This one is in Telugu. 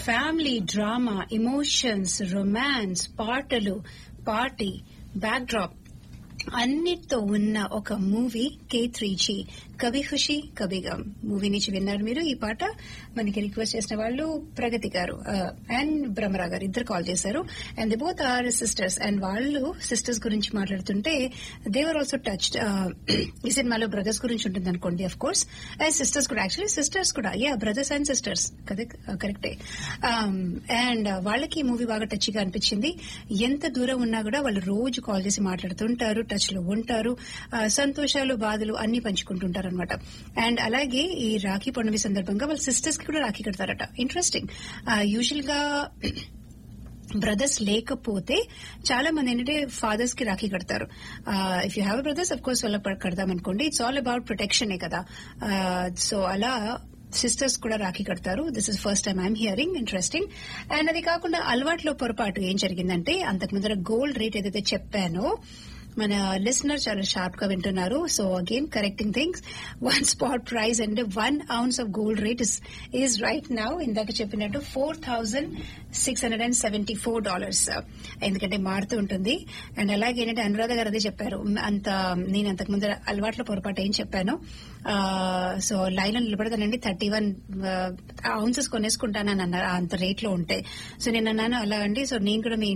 ఫ్యామిలీ డ్రామా ఎమోషన్స్ రొమాన్స్ పాటలు పార్టీ బ్యాక్ డ్రాప్ అన్నిటితో ఉన్న ఒక మూవీ కే త్రీ జీ కవి ఖుషి కవి గమ్ మూవీ నుంచి విన్నారు మీరు ఈ పాట మనకి రిక్వెస్ట్ చేసిన వాళ్ళు ప్రగతి గారు అండ్ బ్రహ్మరా గారు ఇద్దరు కాల్ చేశారు and the both are sisters and వాళ్ళు సిస్టర్స్ గురించి మాట్లాడుతుంటే దేవర్ ఆల్సో టచ్ ఈ సినిమాలో బ్రదర్స్ గురించి ఉంటుంది అనుకోండి అఫ్ కోర్స్ అండ్ సిస్టర్స్ కూడా యాక్చువల్లీ సిస్టర్స్ కూడా యా బ్రదర్స్ అండ్ సిస్టర్స్ కరెక్టే అండ్ వాళ్ళకి ఈ మూవీ బాగా టచ్ గా అనిపించింది ఎంత దూరం ఉన్నా కూడా వాళ్ళు రోజు కాల్ చేసి మాట్లాడుతుంటారు టచ్ లో ఉంటారు ఆ, సంతోషాలు బాధలు అన్ని పంచుకుంటుంటారు అనమాట అండ్ అలాగే ఈ రాఖీ పండుగ సందర్భంగా వాళ్ళ సిస్టర్స్ కి కూడా రాఖీ కడతారట ఇంట్రెస్టింగ్ యూజువల్ గా బ్రదర్స్ లేకపోతే చాలా మంది ఏంటంటే ఫాదర్స్ కి రాఖీ కడతారు if you have brothers of course వాళ్ళ కడదాం అనుకోండి ఇట్స్ ఆల్ అబౌట్ ప్రొటెక్షన్ కదా సో అలా సిస్టర్స్ కూడా రాఖీ కడతారు this is first time I'm hearing interesting and అది కాకుండా అలవాట్లో పొరపాటు ఏం జరిగిందంటే అంతకు ముందర గోల్డ్ రేట్ ఏదైతే చెప్పానో మన లిసనర్ చాలా షార్ప్ గా వింటున్నారు so again correcting things one spot price అంటే one ounce of gold rate is is right now ఇందాక చెప్పినట్టు four thousand six hundred and seventy four dollars ఎందుకంటే మారుతూ ఉంటుంది అండ్ అలాగే ఏంటంటే అనురాధ గారు అదే చెప్పారు అంత నేను అంతకు ముందు అలవాట్ల పొరపాటు ఏం చెప్పాను సో లైన్ లో నిలబడతానండి థర్టీ వన్ ఔన్సెస్ కొనేసుకుంటానని అన్నారు అంత రేట్ లో ఉంటే సో నేను అన్నాను అలా అండి సో నేను కూడా మీ